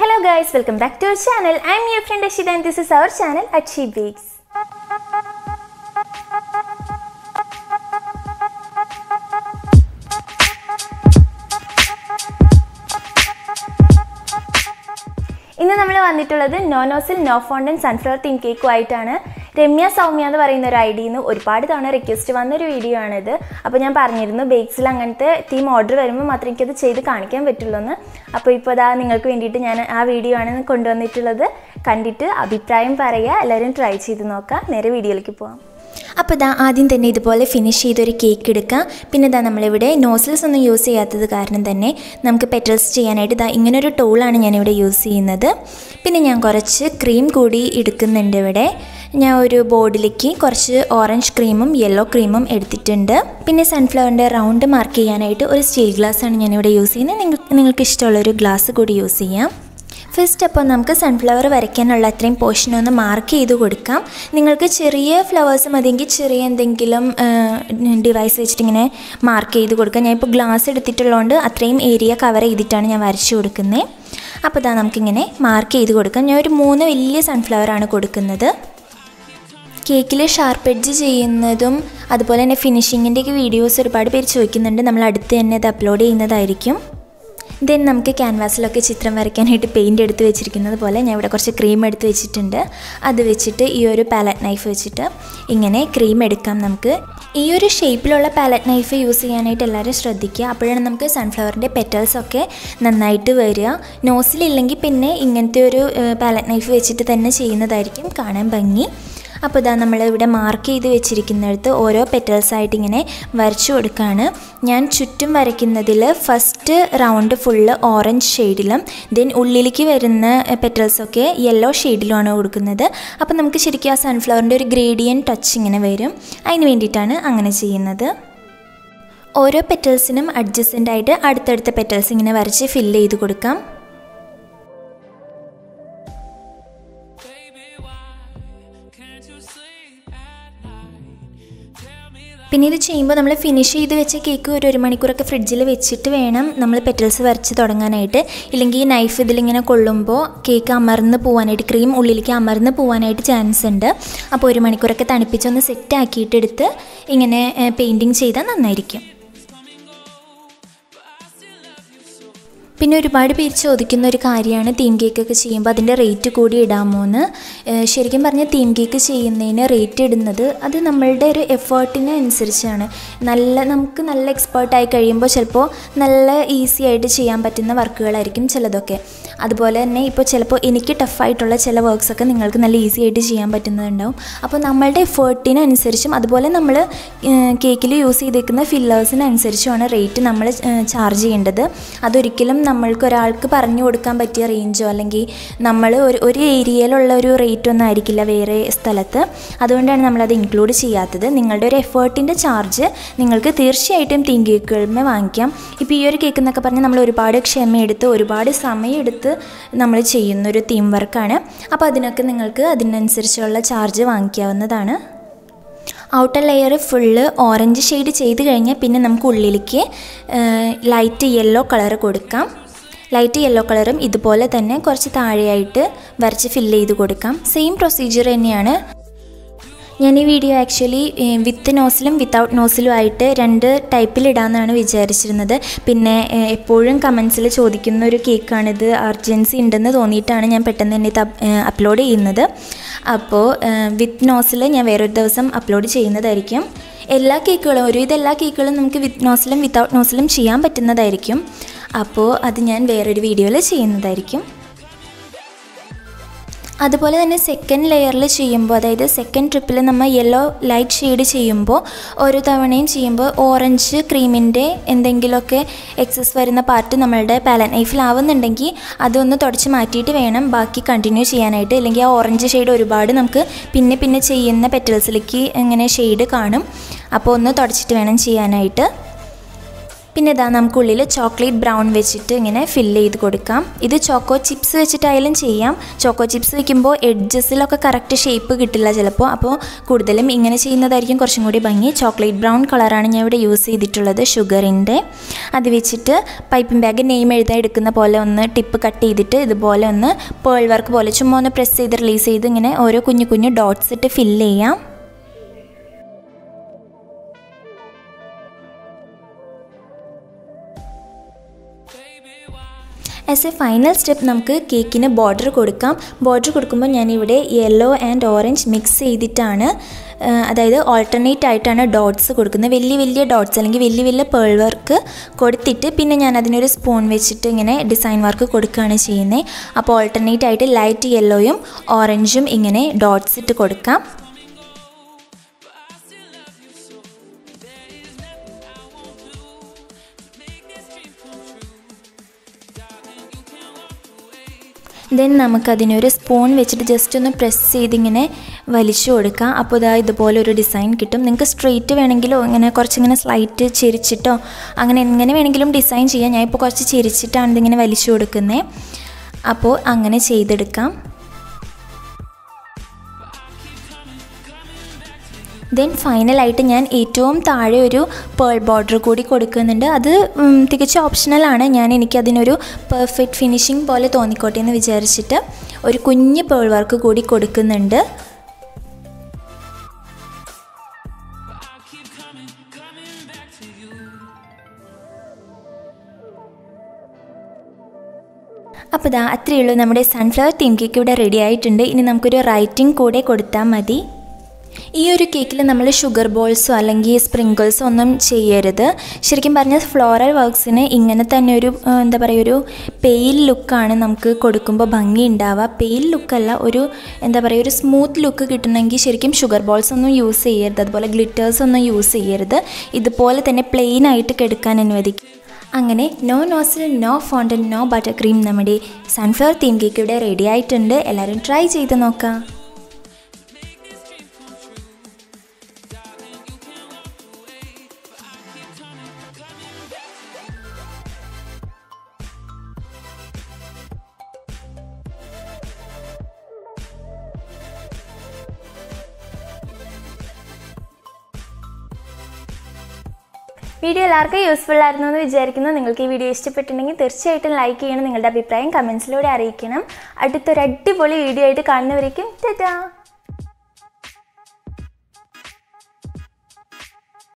Hello guys, welcome back to our channel. I'm your friend Ashida and this is our channel Achi Bakes. ഇന്ന് നമ്മൾ വന്നിട്ടുള്ളത് no nozzle no fondant sunflower theme കേക്കുമായിട്ടാണ് രമ്യ സൗമ്യ എന്ന് പറയുന്ന ഒരു ഐഡിയിൽ നിന്ന് ഒരുപാട് തവണ റിക്വസ്റ്റ് വന്നൊരു വീഡിയോ ആണിത് അപ്പോൾ ഞാൻ പറഞ്ഞിരുന്നു ബേക്സിൽ അങ്ങനത്തെ തീം ഓർഡർ വരുമ്പോൾ മാത്രമേ എനിക്കത് ചെയ്ത് കാണിക്കാൻ പറ്റുള്ളൂ എന്ന് അപ്പോൾ ഇപ്പോൾ അതാ നിങ്ങൾക്ക് വേണ്ടിയിട്ട് ഞാൻ ആ വീഡിയോ ആണ് കൊണ്ടുവന്നിട്ടുള്ളത് കണ്ടിട്ട് അഭിപ്രായം പറയുക എല്ലാവരും ട്രൈ ചെയ്ത് നോക്കാം നേരെ വീഡിയോയിലേക്ക് പോകാം അപ്പോൾ ഇതാ ആദ്യം തന്നെ ഇതുപോലെ ഫിനിഷ് ചെയ്തൊരു കേക്ക് എടുക്കാം പിന്നെ ഇതാ നമ്മളിവിടെ നോസിൽസ് ഒന്നും യൂസ് ചെയ്യാത്തത് കാരണം തന്നെ നമുക്ക് പെറ്റൽസ് ചെയ്യാനായിട്ട് ഇതാ ഇങ്ങനൊരു ടൂളാണ് ഞാനിവിടെ യൂസ് ചെയ്യുന്നത് പിന്നെ ഞാൻ കുറച്ച് ക്രീം കൂടി എടുക്കുന്നുണ്ട് ഇവിടെ ഞാൻ ഒരു ബോർഡിലേക്ക് കുറച്ച് ഓറഞ്ച് ക്രീമും യെല്ലോ ക്രീമും എടുത്തിട്ടുണ്ട് പിന്നെ സൺഫ്ലവറിൻ്റെ റൗണ്ട് മാർക്ക് ചെയ്യാനായിട്ട് ഒരു സ്റ്റീൽ ഗ്ലാസ്സാണ് ഞാനിവിടെ യൂസ് ചെയ്യുന്നത് നിങ്ങൾക്ക് നിങ്ങൾക്ക് ഇഷ്ടമുള്ളൊരു ഗ്ലാസ് കൂടി യൂസ് ചെയ്യാം ഫസ്റ്റ് അപ്പോൾ നമുക്ക് സൺഫ്ലവർ വരയ്ക്കാനുള്ള അത്രയും പോർഷൻ ഒന്ന് മാർക്ക് ചെയ്ത് കൊടുക്കാം നിങ്ങൾക്ക് ചെറിയ ഫ്ലവേഴ്സ് മതിയെങ്കിൽ ചെറിയ എന്തെങ്കിലും ഡിവൈസ് വെച്ചിട്ട് ഇങ്ങനെ മാർക്ക് ചെയ്ത് കൊടുക്കാം ഞാൻ ഇപ്പോൾ ഗ്ലാസ് എടുത്തിട്ടുള്ളതുകൊണ്ട് അത്രയും ഏരിയ കവർ ചെയ്തിട്ടാണ് ഞാൻ വരച്ചു കൊടുക്കുന്നത് അപ്പോൾ ഇതാ നമുക്കിങ്ങനെ മാർക്ക് ചെയ്ത് കൊടുക്കാം ഞാൻ ഒരു മൂന്ന് വലിയ സൺഫ്ലവറാണ് കൊടുക്കുന്നത് കേക്കിൽ ഷാർപ്പ് എഡ്ജ് ചെയ്യുന്നതും അതുപോലെ തന്നെ ഫിനിഷിങ്ങിൻ്റെയൊക്കെ വീഡിയോസ് ഒരുപാട് പേര് ചോദിക്കുന്നുണ്ട് നമ്മൾ അടുത്ത് തന്നെ അത് അപ്ലോഡ് ചെയ്യുന്നതായിരിക്കും ദെൻ നമുക്ക് ക്യാൻവാസിലൊക്കെ ചിത്രം വരയ്ക്കാനായിട്ട് പെയിൻറ് എടുത്ത് വെച്ചിരിക്കുന്നത് പോലെ ഞാൻ ഇവിടെ കുറച്ച് ക്രീം എടുത്ത് വെച്ചിട്ടുണ്ട് അത് വെച്ചിട്ട് ഈ ഒരു പാലറ്റ് നൈഫ് വെച്ചിട്ട് ഇങ്ങനെ ക്രീം എടുക്കാം നമുക്ക് ഈ ഒരു ഷേപ്പിലുള്ള പാലറ്റ് നൈഫ് യൂസ് ചെയ്യാനായിട്ട് എല്ലാവരും ശ്രദ്ധിക്കുക അപ്പോഴാണ് നമുക്ക് സൺഫ്ലവറിൻ്റെ പെറ്റൽസ് ഒക്കെ നന്നായിട്ട് വരിക നോസിലില്ലെങ്കിൽ പിന്നെ ഇങ്ങനത്തെ ഒരു പാലറ്റ് നൈഫ് വെച്ചിട്ട് തന്നെ ചെയ്യുന്നതായിരിക്കും കാണാൻ ഭംഗി അപ്പോൾ ഇതാ നമ്മൾ ഇവിടെ മാർക്ക് ചെയ്ത് വെച്ചിരിക്കുന്നിടത്ത് ഓരോ പെറ്റൽസ് ആയിട്ട് ഇങ്ങനെ വരച്ചു കൊടുക്കുകയാണ് ഞാൻ ചുറ്റും വരയ്ക്കുന്നതിൽ ഫസ്റ്റ് റൗണ്ട് ഫുള്ള് ഓറഞ്ച് ഷെയ്ഡിലും ദെൻ ഉള്ളിലേക്ക് വരുന്ന പെറ്റൽസൊക്കെ യെല്ലോ ഷെയ്ഡിലുമാണ് കൊടുക്കുന്നത് അപ്പോൾ നമുക്ക് ശരിക്കും ആ സൺഫ്ലവറിൻ്റെ ഒരു ഗ്രേഡിയൻ ടച്ച് ഇങ്ങനെ വരും അതിന് വേണ്ടിയിട്ടാണ് അങ്ങനെ ചെയ്യുന്നത് ഓരോ പെറ്റൽസിനും അഡ്ജസ്റ്റൻ്റ് ആയിട്ട് അടുത്തടുത്ത പെറ്റൽസ് ഇങ്ങനെ വരച്ച് ഫില്ല് ചെയ്ത് കൊടുക്കാം പിന്നെ ഇത് ചെയ്യുമ്പോൾ നമ്മൾ ഫിനിഷ് ചെയ്ത് വെച്ച കേക്ക് ഒരു ഒരു മണിക്കൂറൊക്കെ ഫ്രിഡ്ജിൽ വെച്ചിട്ട് വേണം നമ്മൾ പെറ്റൽസ് വരച്ച് തുടങ്ങാനായിട്ട് ഇല്ലെങ്കിൽ ഈ നൈഫ് ഇതിലിങ്ങനെ കൊള്ളുമ്പോൾ കേക്ക് അമർന്ന് പോകാനായിട്ട് ക്രീം ഉള്ളിലേക്ക് അമർന്ന് പോകാനായിട്ട് ചാൻസ് ഉണ്ട് അപ്പോൾ ഒരു മണിക്കൂറൊക്കെ തണുപ്പിച്ചൊന്ന് സെറ്റ് ആക്കിയിട്ട് എടുത്ത് ഇങ്ങനെ പെയിൻറ്റിങ് ചെയ്താൽ നന്നായിരിക്കും പിന്നെ ഒരുപാട് പേര് ചോദിക്കുന്ന ഒരു കാര്യമാണ് തീം കേക്കൊക്കെ ചെയ്യുമ്പോൾ അതിൻ്റെ റേറ്റ് കൂടി ഇടാമോ എന്ന് ശരിക്കും പറഞ്ഞാൽ തീം കേക്ക് ചെയ്യുന്നതിന് റേറ്റ് ഇടുന്നത് അത് നമ്മളുടെ ഒരു എഫേർട്ടിന് അനുസരിച്ചാണ് നല്ല നമുക്ക് നല്ല എക്സ്പേർട്ടായി കഴിയുമ്പോൾ ചിലപ്പോൾ നല്ല ഈസി ആയിട്ട് ചെയ്യാൻ പറ്റുന്ന വർക്കുകളായിരിക്കും ചിലതൊക്കെ അതുപോലെ തന്നെ ഇപ്പോൾ ചിലപ്പോൾ എനിക്ക് ടഫായിട്ടുള്ള ചില വർക്ക്സൊക്കെ നിങ്ങൾക്ക് നല്ല ഈസി ആയിട്ട് ചെയ്യാൻ പറ്റുന്നതുണ്ടാവും അപ്പോൾ നമ്മളുടെ എഫേർട്ടിനനുസരിച്ചും അതുപോലെ നമ്മൾ കേക്കിൽ യൂസ് ചെയ്തേക്കുന്ന ഫില്ലേഴ്സിനനുസരിച്ചുമാണ് റേറ്റ് നമ്മൾ ചാർജ് ചെയ്യേണ്ടത് അതൊരിക്കലും നമ്മൾക്ക് ഒരാൾക്ക് പറഞ്ഞു കൊടുക്കാൻ പറ്റിയ റേഞ്ചോ അല്ലെങ്കിൽ നമ്മൾ ഒരു ഒരു ഏരിയയിലുള്ള ഒരു റേറ്റ് ഒന്നും ആയിരിക്കില്ല വേറെ സ്ഥലത്ത് അതുകൊണ്ടാണ് നമ്മളത് ഇൻക്ലൂഡ് ചെയ്യാത്തത് നിങ്ങളുടെ ഒരു എഫേർട്ടിൻ്റെ ചാർജ് നിങ്ങൾക്ക് തീർച്ചയായിട്ടും തീം കേക്കുകളിൽ വാങ്ങിക്കാം ഇപ്പോൾ ഈ ഒരു കേക്ക് എന്നൊക്കെ പറഞ്ഞാൽ നമ്മൾ ഒരുപാട് ക്ഷമയെടുത്ത് ഒരുപാട് സമയമെടുത്ത് നമ്മൾ ചെയ്യുന്നൊരു തീം വർക്കാണ് അപ്പോൾ അതിനൊക്കെ നിങ്ങൾക്ക് അതിനനുസരിച്ചുള്ള ചാർജ് വാങ്ങിക്കാവുന്നതാണ് outer layer full orange shade ചെയ്ത് കഴിഞ്ഞാൽ പിന്നെ നമുക്ക് ഉള്ളിലേക്ക് ലൈറ്റ് യെല്ലോ കളർ കൊടുക്കാം ലൈറ്റ് യെല്ലോ കളറും ഇതുപോലെ തന്നെ കുറച്ച് താഴെയായിട്ട് വരച്ച് ഫില്ല് ചെയ്ത് കൊടുക്കാം സെയിം പ്രൊസീജിയർ തന്നെയാണ് ഞാൻ ഈ വീഡിയോ ആക്ച്വലി വിത്ത് നോസിലും വിത്തൗട്ട് നോസിലും ആയിട്ട് രണ്ട് ടൈപ്പിലിടാമെന്നാണ് വിചാരിച്ചിരുന്നത് പിന്നെ എപ്പോഴും കമൻസിൽ ചോദിക്കുന്ന ഒരു കേക്കാണിത് അർജൻസി ഉണ്ടെന്ന് തോന്നിയിട്ടാണ് ഞാൻ പെട്ടെന്ന് തന്നെ ഇത് അപ്ലോഡ് ചെയ്യുന്നത് അപ്പോൾ വിത്ത് നോസിൽ ഞാൻ വേറൊരു ദിവസം അപ്ലോഡ് ചെയ്യുന്നതായിരിക്കും എല്ലാ കേക്കുകളും ഒരുവിധം എല്ലാ കേക്കുകളും നമുക്ക് വിത്ത് നോസിലും വിത്തൗട്ട് നോസിലും ചെയ്യാൻ പറ്റുന്നതായിരിക്കും അപ്പോൾ അത് ഞാൻ വേറൊരു വീഡിയോയിൽ ചെയ്യുന്നതായിരിക്കും അതുപോലെ തന്നെ സെക്കൻഡ് ലെയറിൽ ചെയ്യുമ്പോൾ അതായത് സെക്കൻഡ് ട്രിപ്പിൽ നമ്മൾ യെല്ലോ ലൈറ്റ് ഷെയ്ഡ് ചെയ്യുമ്പോൾ ഓരോ തവണയും ചെയ്യുമ്പോൾ ഓറഞ്ച് ക്രീമിൻ്റെ എന്തെങ്കിലുമൊക്കെ എക്സസ് വരുന്ന പാർട്ട് നമ്മളുടെ പാലൻ നൈഫിലാവുന്നുണ്ടെങ്കിൽ അതൊന്ന് തുടച്ച് മാറ്റിയിട്ട് വേണം ബാക്കി കണ്ടിന്യൂ ചെയ്യാനായിട്ട് അല്ലെങ്കിൽ ആ ഓറഞ്ച് ഷെയ്ഡ് ഒരുപാട് നമുക്ക് പിന്നെ പിന്നെ ചെയ്യുന്ന പെറ്റൽസിലേക്ക് ഇങ്ങനെ ഷെയ്ഡ് കാണും അപ്പോൾ ഒന്ന് തുടച്ചിട്ട് വേണം ചെയ്യാനായിട്ട് പിന്നെ ഇതാ നമുക്കുള്ളിൽ ചോക്ലേറ്റ് ബ്രൗൺ വെച്ചിട്ട് ഇങ്ങനെ ഫില്ല് ചെയ്ത് കൊടുക്കാം ഇത് ചോക്കോ ചിപ്സ് വെച്ചിട്ടായാലും ചെയ്യാം ചോക്കോ ചിപ്സ് വെക്കുമ്പോൾ എഡ്ജസിലൊക്കെ കറക്റ്റ് ഷേപ്പ് കിട്ടില്ല ചിലപ്പോൾ അപ്പോൾ കൂടുതലും ഇങ്ങനെ ചെയ്യുന്നതായിരിക്കും കുറച്ചും കൂടി ഭംഗി ചോക്ലേറ്റ് ബ്രൗൺ കളറാണ് ഞാൻ ഇവിടെ യൂസ് ചെയ്തിട്ടുള്ളത് ഷുഗറിൻ്റെ അത് വെച്ചിട്ട് പൈപ്പിംഗ് ബാഗ് നെയിം എഴുതാൻ എടുക്കുന്ന പോലെ ഒന്ന് ടിപ്പ് കട്ട് ചെയ്തിട്ട് ഇതുപോലെ ഒന്ന് പേൾ വർക്ക് പോലെ ചുമ്മാ ഒന്ന് പ്രസ് ചെയ്ത് റിലീസ് ചെയ്ത് ഇങ്ങനെ ഓരോ കുഞ്ഞു കുഞ്ഞു ഡോട്ട്സ് ഇട്ട് ഫില്ല് ചെയ്യാം ആസ് എ ഫൈനൽ സ്റ്റെപ്പ് നമുക്ക് കേക്കിന് ബോർഡർ കൊടുക്കാം ബോർഡർ കൊടുക്കുമ്പോൾ ഞാനിവിടെ യെല്ലോ ആൻഡ് ഓറഞ്ച് മിക്സ് ചെയ്തിട്ടാണ് ആ, അതായത് ഓൾട്ടർനേറ്റ് ആയിട്ടാണ് ഡോട്ട്സ് കൊടുക്കുന്നത് വലിയ വലിയ ഡോട്ട്സ് അല്ലെങ്കിൽ വലിയ വലിയ പേൾ വർക്ക് കൊടുത്തിട്ട് പിന്നെ ഞാൻ അതിനൊരു സ്പൂൺ വെച്ചിട്ട് ഇങ്ങനെ ഡിസൈൻ വർക്ക് കൊടുക്കുകയാണ് ചെയ്യുന്നത് അപ്പോൾ ഓൾട്ടർനേറ്റ് ആയിട്ട് ലൈറ്റ് യെല്ലോയും ഓറഞ്ചും ഇങ്ങനെ ഡോട്ട്സ് ഇട്ട് കൊടുക്കാം ദെൻ നമുക്കതിനൊരു സ്പൂൺ വെച്ചിട്ട് ജസ്റ്റ് ഒന്ന് പ്രസ് ചെയ്തിങ്ങനെ വലിച്ചു കൊടുക്കാം അപ്പോൾ ഇതാ ഇതുപോലെ ഒരു ഡിസൈൻ കിട്ടും നിങ്ങൾക്ക് സ്ട്രെയിറ്റ് വേണമെങ്കിലോ ഇങ്ങനെ കുറച്ചിങ്ങനെ സ്ലൈറ്റ് ചെരിച്ചിട്ടോ അങ്ങനെ എങ്ങനെ വേണമെങ്കിലും ഡിസൈൻ ചെയ്യാം ഞാൻ ഇപ്പോൾ കുറച്ച് ചെരിച്ചിട്ടാണ് ഇതിങ്ങനെ വലിച്ചു കൊടുക്കുന്നത് അപ്പോൾ അങ്ങനെ ചെയ്തെടുക്കാം ദെൻ ഫൈനലായിട്ട് ഞാൻ ഏറ്റവും താഴെ ഒരു പേൾ ബോർഡർ കൂടി കൊടുക്കുന്നുണ്ട് അത് ഉം, തികച്ചും ഓപ്ഷണലാണ് ഞാൻ എനിക്കതിനൊരു പെർഫെക്റ്റ് ഫിനിഷിംഗ് പോലെ തോന്നിക്കോട്ടെ എന്ന് വിചാരിച്ചിട്ട് ഒരു കുഞ്ഞ് പേൾ വർക്ക് കൂടി കൊടുക്കുന്നുണ്ട് അപ്പോൾ ഇതാ അത്രയേ ഉള്ളൂ നമ്മുടെ സൺഫ്ലവർ തീം കേക്ക് ഇവിടെ റെഡി ആയിട്ടുണ്ട് ഇനി നമുക്കൊരു റൈറ്റിംഗ് കൂടെ കൊടുത്താൽ മതി ഈ ഒരു കേക്കിൽ നമ്മൾ ഷുഗർ ബോൾസോ അല്ലെങ്കിൽ സ്പ്രിങ്കിൾസോ ഒന്നും ചെയ്യരുത് ശരിക്കും പറഞ്ഞാൽ ഫ്ലോറൽ വർക്ക്സിന് ഇങ്ങനെ തന്നെ ഒരു ആ, എന്താ പറയുക ഒരു പെയിൽ ലുക്കാണ് നമുക്ക് കൊടുക്കുമ്പോൾ ഭംഗി ഉണ്ടാവുക പെയിൽ ലുക്കല്ല ഒരു എന്താ പറയുക ഒരു സ്മൂത്ത് ലുക്ക് കിട്ടണമെങ്കിൽ ശരിക്കും ഷുഗർ ബോൾസ് ഒന്നും യൂസ് ചെയ്യരുത് അതുപോലെ ഗ്ലിറ്റേഴ്സ് ഒന്നും യൂസ് ചെയ്യരുത് ഇതുപോലെ തന്നെ പ്ലെയിൻ ആയിട്ട് കെടുക്കാൻ അനുവദിക്കും അങ്ങനെ no nozzle no fondant no butter cream നമ്മുടെ സൺഫ്ലവർ തീം കേക്ക് ഇവിടെ റെഡി ആയിട്ടുണ്ട് എല്ലാവരും ട്രൈ ചെയ്ത് നോക്കാം വീഡിയോ എല്ലാവർക്കും യൂസ്ഫുൾ ആയിരുന്നു എന്ന് വിചാരിക്കുന്നു നിങ്ങൾക്ക് ഈ വീഡിയോ ഇഷ്ടപ്പെട്ടിട്ടുണ്ടെങ്കിൽ തീർച്ചയായിട്ടും ലൈക്ക് ചെയ്യണം നിങ്ങളുടെ അഭിപ്രായം കമൻസിലൂടെ അറിയിക്കണം അടുത്തൊരു അടിപൊളി വീഡിയോ ആയിട്ട് കാണുന്നവരേക്കും ടാറ്റാ